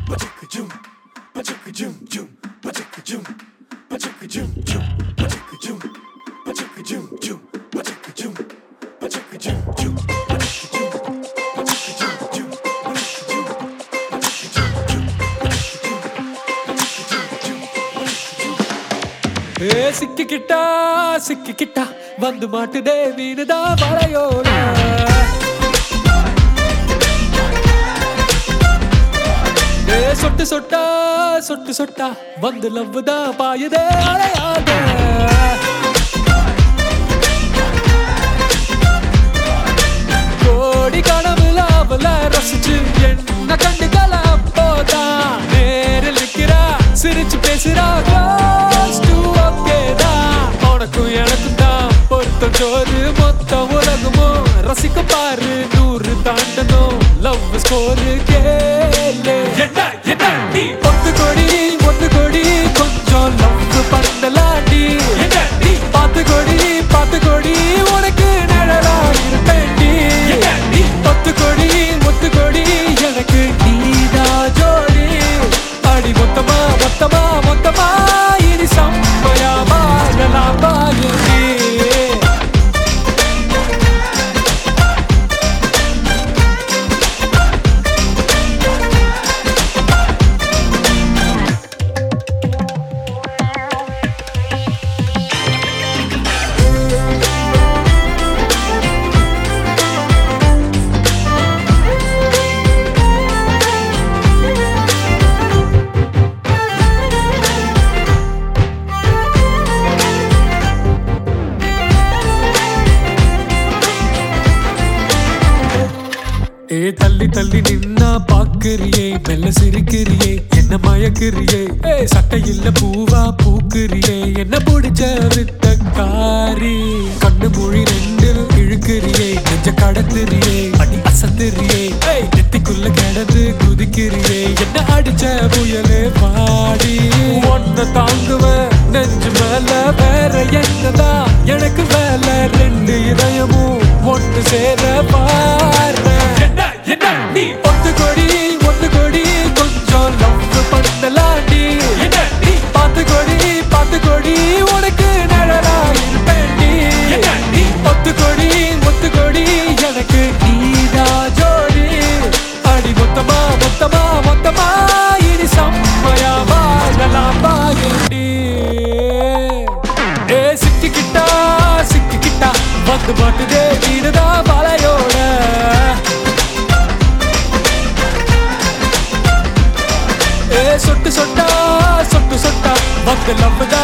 ஏ சிக்கிக்கிட்டா சிக்கிக்கிட்டா வந்து மாட்டுதே மீனுதா வலையோட ஏ சொட்டு சொட்டா சொட்டு சொட்டா வந்து லவ்வுதா பாயுதே அலையாத கோடி கனவுல அவள ரசிச்சு என்ன கண்டுக்கல அப்போதான் நேரில் நிக்கிறா சிரிச்சு பேசுறா close to okay தான் உனக்கும் எனக்கும் தான் பொருத்தம் சோறு மொத்த உலகமும் ரசிக்க பாரு நூறு தாண்டணும் லவ் ஸ்கோரு கேளு என்ன என்ன நீ ஒத்து கொடி ஒத்து கொடி கொஞ்சம் லவ் பண்ணலாண்டி என்ன நீ பார்த்து கொடி பார்த்து கொடி உனக்கு நிழலா இருப்பேன்டி என்ன நீ ஒத்து கொடி ஒத்து கொடி எனக்கு நீதா ஜோடி அடி மொத்தமா மொத்தமா மொத்தமா இனி சம்பயா வாழலாம் பாருடி ஏ தள்ளி தள்ளி நின்னா பாக்குறியே மெல்ல சிரிக்கிறியே என்ன மயக்குறியே ஏ சட்டையில்ல பூவா பூக்குறியே என்ன பிடிச்ச வித்த காரி கண்ணு மொழி ரெண்டில் இழுக்கிறியே நெஞ்ச கடத்துறியே அடி அசத்துறியே ஏய் நெத்திக்குள்ள கிடந்து குதிக்கிறியே என்ன அடிச்ச புயலே பாடி ஒன்ன தாங்குவ நெஞ்சு மேல வேற என்னதா எனக்கு மேல ரெண்டு இதயமும் ஒன்று சேர பாரு என்ன என்ன நீ ஒத்து கொடி ஒத்து கொடி கொஞ்சம் லவ் பண்ணலாண்டி என்ன நீ பார்த்து கொடி பார்த்து கொடி உனக்கு நிழலா இருப்பேன்டி என்ன நீ ஒத்து கொடி ஒத்து கொடி எனக்கு நீதா ஜோடி அடி மொத்தமா மொத்தமா மொத்தமா இனி செம்மையா வாழலாம் பாகண்டி ஏ சிக்கிக்கிட்டா சிக்கிக்கிட்டா வந்து மாட்டுதே வீடுதா வலையோட ஏ சொட்டு சொட்டா சொட்டு சொட்டா வந்து லவ்வுதா